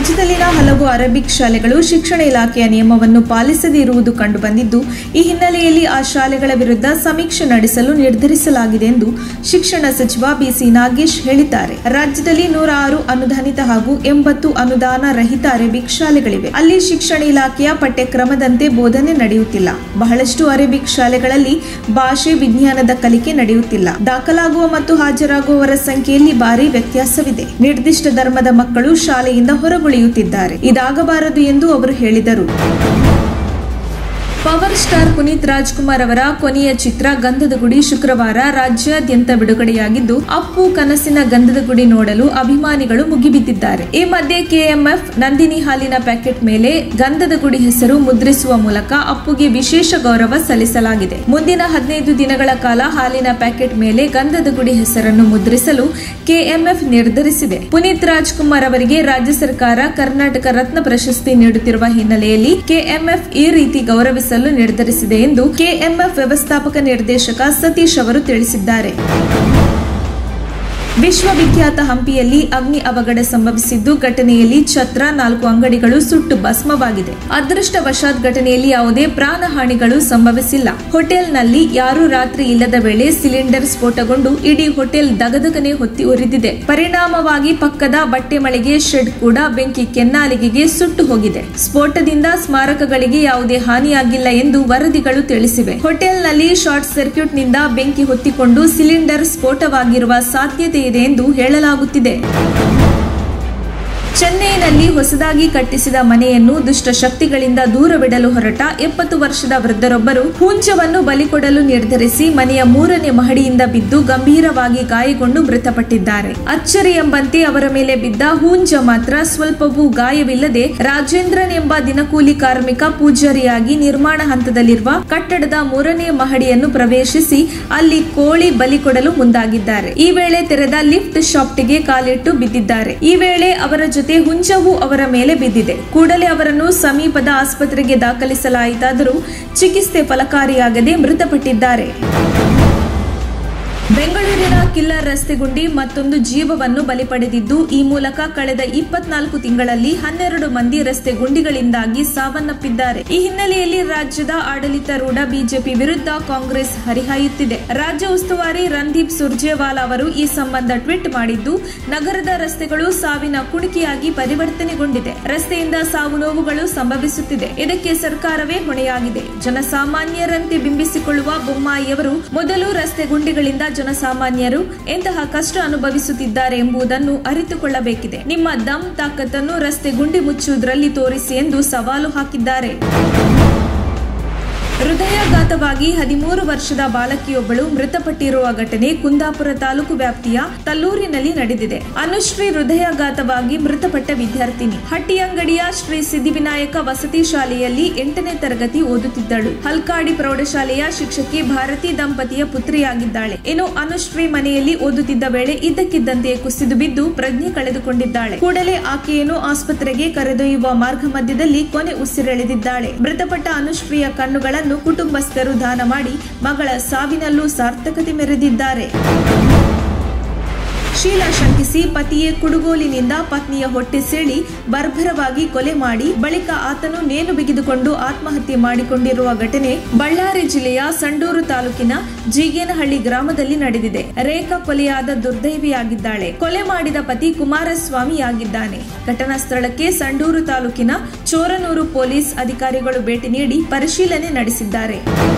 ರಾಜ್ಯದಲ್ಲಿನ ಹಲವು ಅರೇಬಿಕ್ ಶಾಲೆಗಳು ಶಿಕ್ಷಣ ಇಲಾಖೆಯ ನಿಯಮವನ್ನು ಪಾಲಿಸದೇ ಇರುವುದು ಕಂಡುಬಂದಿದ್ದು ಈ ಹಿನ್ನೆಲೆಯಲ್ಲಿ ಆ ಶಾಲೆಗಳ ವಿರುದ್ಧ ಸಮೀಕ್ಷೆ ನಡೆಸಲು ನಿರ್ಧರಿಸಲಾಗಿದೆ ಎಂದು ಶಿಕ್ಷಣ ಸಚಿವ ಬಿಸಿ ನಾಗೇಶ್ ಹೇಳಿದ್ದಾರೆ ರಾಜ್ಯದಲ್ಲಿ ನೂರ ಆರು ಅನುದಾನಿತ ಹಾಗೂ ಎಂಬತ್ತು ಅನುದಾನ ರಹಿತ ಅರೇಬಿಕ್ ಶಾಲೆಗಳಿವೆ ಅಲ್ಲಿ ಶಿಕ್ಷಣ ಇಲಾಖೆಯ ಪಠ್ಯಕ್ರಮದಂತೆ ಬೋಧನೆ ನಡೆಯುತ್ತಿಲ್ಲ ಬಹಳಷ್ಟು ಅರೇಬಿಕ್ ಶಾಲೆಗಳಲ್ಲಿ ಭಾಷೆ ವಿಜ್ಞಾನದ ಕಲಿಕೆ ನಡೆಯುತ್ತಿಲ್ಲ ದಾಖಲಾಗುವ ಮತ್ತು ಹಾಜರಾಗುವವರ ಸಂಖ್ಯೆಯಲ್ಲಿ ಭಾರಿ ವ್ಯತ್ಯಾಸವಿದೆ ನಿರ್ದಿಷ್ಟ ಧರ್ಮದ ಮಕ್ಕಳು ಶಾಲೆಯಿಂದ ಹೊರಗುಳಿಯುತ್ತಿದ್ದಾರೆ ಇದಾಗಬಾರದು ಎಂದು ಅವರು ಹೇಳಿದರು ಪವರ್ ಸ್ಟಾರ್ ಪುನೀತ್ ರಾಜ್ಕುಮಾರ್ ಅವರ ಕೊನೆಯ ಚಿತ್ರ ಗಂಧದ ಗುಡಿ ಶುಕ್ರವಾರ ರಾಜ್ಯಾದ್ಯಂತ ಬಿಡುಗಡೆಯಾಗಿದ್ದು ಅಪ್ಪು ಕನಸಿನ ಗಂಧದ ಗುಡಿ ನೋಡಲು ಅಭಿಮಾನಿಗಳು ಮುಗಿಬಿದ್ದಿದ್ದಾರೆ ಈ ಮಧ್ಯೆ ಕೆಎಂಎಫ್ ನಂದಿನಿ ಹಾಲಿನ ಪ್ಯಾಕೆಟ್ ಮೇಲೆ ಗಂಧದ ಗುಡಿ ಹೆಸರು ಮುದ್ರಿಸುವ ಮೂಲಕ ಅಪ್ಪುಗೆ ವಿಶೇಷ ಗೌರವ ಸಲ್ಲಿಸಲಾಗಿದೆ ಮುಂದಿನ ಹದಿನೈದು ದಿನಗಳ ಕಾಲ ಹಾಲಿನ ಪ್ಯಾಕೆಟ್ ಮೇಲೆ ಗಂಧದ ಗುಡಿ ಹೆಸರನ್ನು ಮುದ್ರಿಸಲು ಕೆಎಂಎಫ್ ನಿರ್ಧರಿಸಿದೆ ಪುನೀತ್ ರಾಜ್ಕುಮಾರ್ ಅವರಿಗೆ ರಾಜ್ಯ ಸರ್ಕಾರ ಕರ್ನಾಟಕ ರತ್ನ ಪ್ರಶಸ್ತಿ ನೀಡುತ್ತಿರುವ ಹಿನ್ನೆಲೆಯಲ್ಲಿ ಕೆಎಂಎಫ್ ಈ ರೀತಿ ಗೌರವಿಸಲು ನಿರ್ಧರಿಸಿದೆ ಎಂದು ಕೆಎಂಎಫ್ ವ್ಯವಸ್ಥಾಪಕ ನಿರ್ದೇಶಕ ಸತೀಶ್ ಅವರು ತಿಳಿಸಿದ್ದಾರೆ ವಿಶ್ವವಿಖ್ಯಾತ ಹಂಪಿಯಲ್ಲಿ ಅಗ್ನಿ ಅವಘಡ ಸಂಭವಿಸಿದ್ದು ಘಟನೆಯಲ್ಲಿ ಛತ್ರ ನಾಲ್ಕು ಅಂಗಡಿಗಳು ಸುಟ್ಟು ಭಸ್ಮವಾಗಿದೆ ಅದೃಷ್ಟವಶಾತ್ ಘಟನೆಯಲ್ಲಿ ಯಾವುದೇ ಪ್ರಾಣಹಾನಿಗಳು ಸಂಭವಿಸಿಲ್ಲ ಹೋಟೆಲ್ನಲ್ಲಿ ಯಾರೂ ರಾತ್ರಿ ಇಲ್ಲದ ವೇಳೆ ಸಿಲಿಂಡರ್ ಸ್ಫೋಟಗೊಂಡು ಇಡೀ ಹೋಟೆಲ್ ದಗದಗನೆ ಹೊತ್ತಿ ಉರಿದಿದೆ ಪರಿಣಾಮವಾಗಿ ಪಕ್ಕದ ಬಟ್ಟೆ ಮಳಿಗೆ ಶೆಡ್ ಕೂಡ ಬೆಂಕಿ ಕೆನ್ನಾಲಿಗೆಗೆ ಸುಟ್ಟು ಹೋಗಿದೆ ಸ್ಫೋಟದಿಂದ ಸ್ಮಾರಕಗಳಿಗೆ ಯಾವುದೇ ಹಾನಿಯಾಗಿಲ್ಲ ಎಂದು ವರದಿಗಳು ತಿಳಿಸಿವೆ ಹೋಟೆಲ್ನಲ್ಲಿ ಶಾರ್ಟ್ ಸರ್ಕ್ಯೂಟ್ನಿಂದ ಬೆಂಕಿ ಹೊತ್ತಿಕೊಂಡು ಸಿಲಿಂಡರ್ ಸ್ಫೋಟವಾಗಿರುವ ಸಾಧ್ಯತೆ ಇದೆ ಎಂದು ಹೇಳಲಾಗುತ್ತಿದೆ ಚೆನ್ನೈನಲ್ಲಿ ಹೊಸದಾಗಿ ಕಟ್ಟಿಸಿದ ಮನೆಯನ್ನು ದುಷ್ಟ ಶಕ್ತಿಗಳಿಂದ ದೂರವಿಡಲು ಹೊರಟ ಎಪ್ಪತ್ತು ವರ್ಷದ ವೃದ್ಧರೊಬ್ಬರು ಹುಂಜವನ್ನು ಬಲಿಕೊಡಲು ನಿರ್ಧರಿಸಿ ಮನೆಯ ಮೂರನೇ ಮಹಡಿಯಿಂದ ಬಿದ್ದು ಗಂಭೀರವಾಗಿ ಗಾಯಗೊಂಡು ಮೃತಪಟ್ಟಿದ್ದಾರೆ ಅಚ್ಚರಿ ಎಂಬಂತೆ ಅವರ ಮೇಲೆ ಬಿದ್ದ ಹೂಂಜ ಮಾತ್ರ ಸ್ವಲ್ಪವೂ ಗಾಯವಿಲ್ಲದೆ ರಾಜೇಂದ್ರನ್ ಎಂಬ ದಿನಕೂಲಿ ಕಾರ್ಮಿಕ ಪೂಜಾರಿಯಾಗಿ ನಿರ್ಮಾಣ ಹಂತದಲ್ಲಿರುವ ಕಟ್ಟಡದ ಮೂರನೇ ಮಹಡಿಯನ್ನು ಪ್ರವೇಶಿಸಿ ಅಲ್ಲಿ ಕೋಳಿ ಬಲಿ ಕೊಡಲು ಮುಂದಾಗಿದ್ದಾರೆ ಈ ವೇಳೆ ತೆರೆದ ಲಿಫ್ಟ್ ಶಾಪ್ಟಿಗೆ ಕಾಲಿಟ್ಟು ಬಿದ್ದಿದ್ದಾರೆ ಈ ವೇಳೆ ಅವರ ಜೊತೆ ಹುಂಜವು ಅವರ ಮೇಲೆ ಬಿದ್ದಿದೆ ಕೂಡಲೇ ಅವರನ್ನು ಸಮೀಪದ ಆಸ್ಪತ್ರೆಗೆ ದಾಖಲಿಸಲಾಯಿತಾದರೂ ಚಿಕಿತ್ಸೆ ಫಲಕಾರಿಯಾಗದೆ ಮೃತಪಟ್ಟಿದ್ದಾರೆ ಬೆಂಗಳೂರಿನ ಕಿಲ್ಲರ್ ರಸ್ತೆ ಗುಂಡಿ ಮತ್ತೊಂದು ಜೀವವನ್ನು ಬಲಿ ಪಡೆದಿದ್ದು ಈ ಮೂಲಕ ಕಳೆದ ಇಪ್ಪತ್ನಾಲ್ಕು ತಿಂಗಳಲ್ಲಿ ಹನ್ನೆರಡು ಮಂದಿ ರಸ್ತೆ ಗುಂಡಿಗಳಿಂದಾಗಿ ಸಾವನ್ನಪ್ಪಿದ್ದಾರೆ ಈ ಹಿನ್ನೆಲೆಯಲ್ಲಿ ರಾಜ್ಯದ ಆಡಳಿತಾರೂಢ ಬಿಜೆಪಿ ವಿರುದ್ಧ ಕಾಂಗ್ರೆಸ್ ಹರಿಹಾಯುತ್ತಿದೆ ರಾಜ್ಯ ಉಸ್ತುವಾರಿ ರಣದೀಪ್ ಸುರ್ಜೇವಾಲಾ ಅವರು ಈ ಸಂಬಂಧ ಟ್ವೀಟ್ ಮಾಡಿದ್ದು ನಗರದ ರಸ್ತೆಗಳು ಸಾವಿನ ಕುಣಿಕೆಯಾಗಿ ಪರಿವರ್ತನೆಗೊಂಡಿದೆ ರಸ್ತೆಯಿಂದ ಸಾವು ನೋವುಗಳು ಸಂಭವಿಸುತ್ತಿದೆ ಇದಕ್ಕೆ ಸರ್ಕಾರವೇ ಹೊಣೆಯಾಗಿದೆ ಜನಸಾಮಾನ್ಯರಂತೆ ಬಿಂಬಿಸಿಕೊಳ್ಳುವ ಬೊಮ್ಮಾಯಿಯವರು ಮೊದಲು ರಸ್ತೆ ಗುಂಡಿಗಳಿಂದ ಜನಸಾಮಾನ್ಯರು ಎಂತಹ ಕಷ್ಟ ಅನುಭವಿಸುತ್ತಿದ್ದಾರೆ ಎಂಬುದನ್ನು ಅರಿತುಕೊಳ್ಳಬೇಕಿದೆ ನಿಮ್ಮ ದಮ್ ತಾಕತ್ತನ್ನು ರಸ್ತೆ ಗುಂಡಿ ಮುಚ್ಚುವುದರಲ್ಲಿ ತೋರಿಸಿ ಎಂದು ಸವಾಲು ಹಾಕಿದ್ದಾರೆ ಹೃದಯಾಘಾತವಾಗಿ ಹದಿಮೂರು ವರ್ಷದ ಬಾಲಕಿಯೊಬ್ಬಳು ಮೃತಪಟ್ಟಿರುವ ಘಟನೆ ಕುಂದಾಪುರ ತಾಲೂಕು ವ್ಯಾಪ್ತಿಯ ತಲ್ಲೂರಿನಲ್ಲಿ ನಡೆದಿದೆ ಅನುಶ್ರೀ ಹೃದಯಾಘಾತವಾಗಿ ಮೃತಪಟ್ಟ ವಿದ್ಯಾರ್ಥಿನಿ ಹಟ್ಟಿಯಂಗಡಿಯ ಶ್ರೀ ಸಿದ್ಧಿವಿನಾಯಕ ವಸತಿ ಶಾಲೆಯಲ್ಲಿ ಎಂಟನೇ ತರಗತಿ ಓದುತ್ತಿದ್ದಳು ಹಲ್ಕಾಡಿ ಪ್ರೌಢಶಾಲೆಯ ಶಿಕ್ಷಕಿ ಭಾರತಿ ದಂಪತಿಯ ಪುತ್ರಿಯಾಗಿದ್ದಾಳೆ ಇನ್ನು ಅನುಶ್ರೀ ಮನೆಯಲ್ಲಿ ಓದುತ್ತಿದ್ದ ವೇಳೆ ಇದ್ದಕ್ಕಿದ್ದಂತೆ ಕುಸಿದು ಬಿದ್ದು ಪ್ರಜ್ಞೆ ಕಳೆದುಕೊಂಡಿದ್ದಾಳೆ ಕೂಡಲೇ ಆಕೆಯನ್ನು ಆಸ್ಪತ್ರೆಗೆ ಕರೆದೊಯ್ಯುವ ಮಾರ್ಗ ಮಧ್ಯದಲ್ಲಿ ಕೊನೆ ಉಸಿರೆಳೆದಿದ್ದಾಳೆ ಮೃತಪಟ್ಟ ಅನುಶ್ರೀಯ ಕಣ್ಣುಗಳನ್ನು ಕುಟುಂಬಸ್ಥರು ದಾನ ಮಾಡಿ ಮಗಳ ಸಾವಿನಲ್ಲೂ ಸಾರ್ಥಕತೆ ಮೆರೆದಿದ್ದಾರೆ ಶೀಲ ಶಂಕಿಸಿ ಪತಿಯೇ ಕುಡುಗೋಲಿನಿಂದ ಪತ್ನಿಯ ಹೊಟ್ಟೆ ಸೇಳಿ ಬರ್ಬರವಾಗಿ ಕೊಲೆ ಮಾಡಿ ಬಳಿಕ ಆತನು ನೇಣು ಬಿಗಿದುಕೊಂಡು ಆತ್ಮಹತ್ಯೆ ಮಾಡಿಕೊಂಡಿರುವ ಘಟನೆ ಬಳ್ಳಾರಿ ಜಿಲ್ಲೆಯ ಸಂಡೂರು ತಾಲೂಕಿನ ಜೀಗೇನಹಳ್ಳಿ ಗ್ರಾಮದಲ್ಲಿ ನಡೆದಿದೆ ರೇಖಾ ಕೊಲೆಯಾದ ದುರ್ದೈವಿಯಾಗಿದ್ದಾಳೆ ಕೊಲೆ ಮಾಡಿದ ಪತಿ ಕುಮಾರಸ್ವಾಮಿಯಾಗಿದ್ದಾನೆ ಘಟನಾ ಸ್ಥಳಕ್ಕೆ ಸಂಡೂರು ತಾಲೂಕಿನ ಚೋರನೂರು ಪೊಲೀಸ್ ಅಧಿಕಾರಿಗಳು ಭೇಟಿ ನೀಡಿ ಪರಿಶೀಲನೆ ನಡೆಸಿದ್ದಾರೆ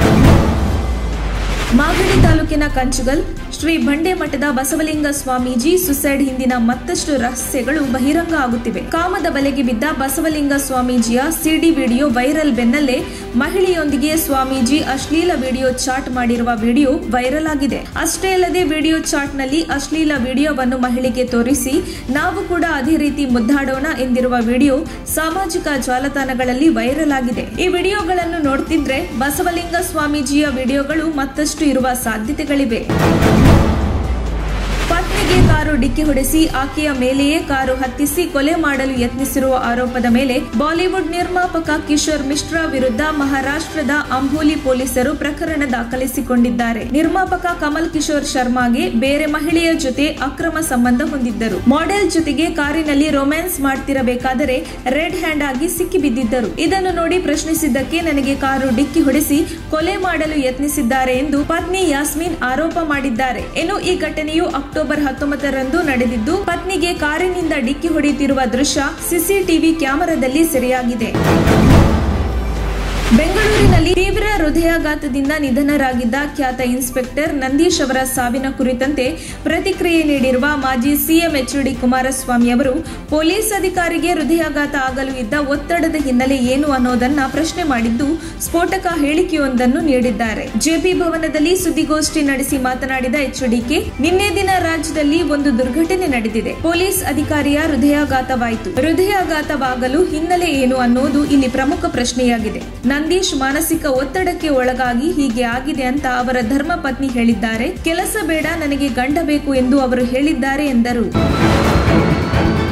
ಮಾಗಡಿ ತಾಲೂಕಿನ ಕಂಚುಗಲ್ ಶ್ರೀ ಬಂಡೆ ಮಠದ ಬಸವಲಿಂಗ ಸ್ವಾಮೀಜಿ ಸುಸೈಡ್ ಹಿಂದಿನ ಮತ್ತಷ್ಟು ರಹಸ್ಯಗಳು ಬಹಿರಂಗ ಆಗುತ್ತಿವೆ ಕಾಮದ ಬಲೆಗೆ ಬಿದ್ದ ಬಸವಲಿಂಗ ಸ್ವಾಮೀಜಿಯ ಸಿಡಿ ವಿಡಿಯೋ ವೈರಲ್ ಬೆನ್ನಲ್ಲೇ ಮಹಿಳೆಯೊಂದಿಗೆ ಸ್ವಾಮೀಜಿ ಅಶ್ಲೀಲ ವಿಡಿಯೋ ಚಾಟ್ ಮಾಡಿರುವ ವಿಡಿಯೋ ವೈರಲ್ ಆಗಿದೆ ಅಷ್ಟೇ ಅಲ್ಲದೆ ವಿಡಿಯೋ ಚಾಟ್ನಲ್ಲಿ ಅಶ್ಲೀಲ ವಿಡಿಯೋವನ್ನು ಮಹಿಳೆಗೆ ತೋರಿಸಿ ನಾವು ಕೂಡ ಅದೇ ರೀತಿ ಮುದ್ದಾಡೋಣ ಎಂದಿರುವ ವಿಡಿಯೋ ಸಾಮಾಜಿಕ ಜಾಲತಾಣಗಳಲ್ಲಿ ವೈರಲ್ ಆಗಿದೆ ಈ ವಿಡಿಯೋಗಳನ್ನು ನೋಡ್ತಿದ್ರೆ ಬಸವಲಿಂಗ ಸ್ವಾಮೀಜಿಯ ವಿಡಿಯೋಗಳು ಮತ್ತಷ್ಟು ಇರುವ ಸಾಧ್ಯತೆಗಳಿವೆ ಪತ್ನಿಗೆ ಕಾರು ಡಿಕ್ಕಿ ಹೊಡೆಸಿ ಆಕೆಯ ಮೇಲೆಯೇ ಕಾರು ಹತ್ತಿಸಿ ಕೊಲೆ ಮಾಡಲು ಯತ್ನಿಸಿರುವ ಆರೋಪದ ಮೇಲೆ ಬಾಲಿವುಡ್ ನಿರ್ಮಾಪಕ ಕಿಶೋರ್ ಮಿಶ್ರಾ ವಿರುದ್ಧ ಮಹಾರಾಷ್ಟ್ರದ ಅಂಬೋಲಿ ಪೊಲೀಸರು ಪ್ರಕರಣ ದಾಖಲಿಸಿಕೊಂಡಿದ್ದಾರೆ ನಿರ್ಮಾಪಕ ಕಮಲ್ ಕಿಶೋರ್ ಶರ್ಮಾಗೆ ಬೇರೆ ಮಹಿಳೆಯ ಜೊತೆ ಅಕ್ರಮ ಸಂಬಂಧ ಹೊಂದಿದ್ದರು ಮಾಡೆಲ್ ಜೊತೆಗೆ ಕಾರಿನಲ್ಲಿ ರೊಮ್ಯಾನ್ಸ್ ಮಾಡ್ತಿರಬೇಕಾದರೆ ರೆಡ್ ಹ್ಯಾಂಡ್ ಆಗಿ ಸಿಕ್ಕಿ ಬಿದ್ದಿದ್ದರು ಇದನ್ನು ನೋಡಿ ಪ್ರಶ್ನಿಸಿದ್ದಕ್ಕೆ ನನಗೆ ಕಾರು ಡಿಕ್ಕಿ ಹೊಡೆಸಿ ಕೊಲೆ ಮಾಡಲು ಯತ್ನಿಸಿದ್ದಾರೆ ಎಂದು ಪತ್ನಿ ಯಾಸ್ಮಿನ್ ಆರೋಪ ಮಾಡಿದ್ದಾರೆ ಇನ್ನು ಈ ಘಟನೆಯು ಅಕ್ಟೋಬರ್ ಹತ್ತೊಂಬತ್ತರಂದು ನಡೆದಿದ್ದು ಪತ್ನಿಗೆ ಕಾರಿನಿಂದ ಡಿಕ್ಕಿ ಹೊಡೆಯುತ್ತಿರುವ ದೃಶ್ಯ ಸಿಸಿಟಿವಿ ಕ್ಯಾಮೆರಾದಲ್ಲಿ ಸೆರೆಯಾಗಿದೆ ಬೆಂಗಳೂರಿನಲ್ಲಿ ತೀವ್ರ ಹೃದಯಾಘಾತದಿಂದ ನಿಧನರಾಗಿದ್ದ ಖ್ಯಾತ ಇನ್ಸ್ಪೆಕ್ಟರ್ ನಂದೀಶ್ ಅವರ ಸಾವಿನ ಕುರಿತಂತೆ ಪ್ರತಿಕ್ರಿಯೆ ನೀಡಿರುವ ಮಾಜಿ ಸಿಎಂ ಎಚ್ ಡಿ ಕುಮಾರಸ್ವಾಮಿ ಅವರು ಪೊಲೀಸ್ ಅಧಿಕಾರಿಗೆ ಹೃದಯಾಘಾತ ಆಗಲು ಇದ್ದ ಒತ್ತಡದ ಹಿನ್ನೆಲೆ ಏನು ಅನ್ನೋದನ್ನ ಪ್ರಶ್ನೆ ಮಾಡಿದ್ದು ಸ್ಫೋಟಕ ಹೇಳಿಕೆಯೊಂದನ್ನು ನೀಡಿದ್ದಾರೆ ಜೆಪಿ ಭವನದಲ್ಲಿ ಸುದ್ದಿಗೋಷ್ಠಿ ನಡೆಸಿ ಮಾತನಾಡಿದ ಎಚ್ಡಿಕೆ ನಿನ್ನೆ ದಿನ ರಾಜ್ಯದಲ್ಲಿ ಒಂದು ದುರ್ಘಟನೆ ನಡೆದಿದೆ ಪೊಲೀಸ್ ಅಧಿಕಾರಿಯ ಹೃದಯಾಘಾತವಾಯಿತು ಹೃದಯಾಘಾತವಾಗಲು ಹಿನ್ನೆಲೆ ಏನು ಅನ್ನೋದು ಇಲ್ಲಿ ಪ್ರಮುಖ ಪ್ರಶ್ನೆಯಾಗಿದೆ ನಂದೀಶ್ ಮಾನಸಿಕ ಒತ್ತಡಕ್ಕೆ ಒಳಗಾಗಿ ಹೀಗೆ ಆಗಿದೆ ಅಂತ ಅವರ ಧರ್ಮ ಪತ್ನಿ ಹೇಳಿದ್ದಾರೆ ಕೆಲಸ ಬೇಡ ನನಗೆ ಗಂಡ ಬೇಕು ಎಂದು ಅವರು ಹೇಳಿದ್ದಾರೆ ಎಂದರು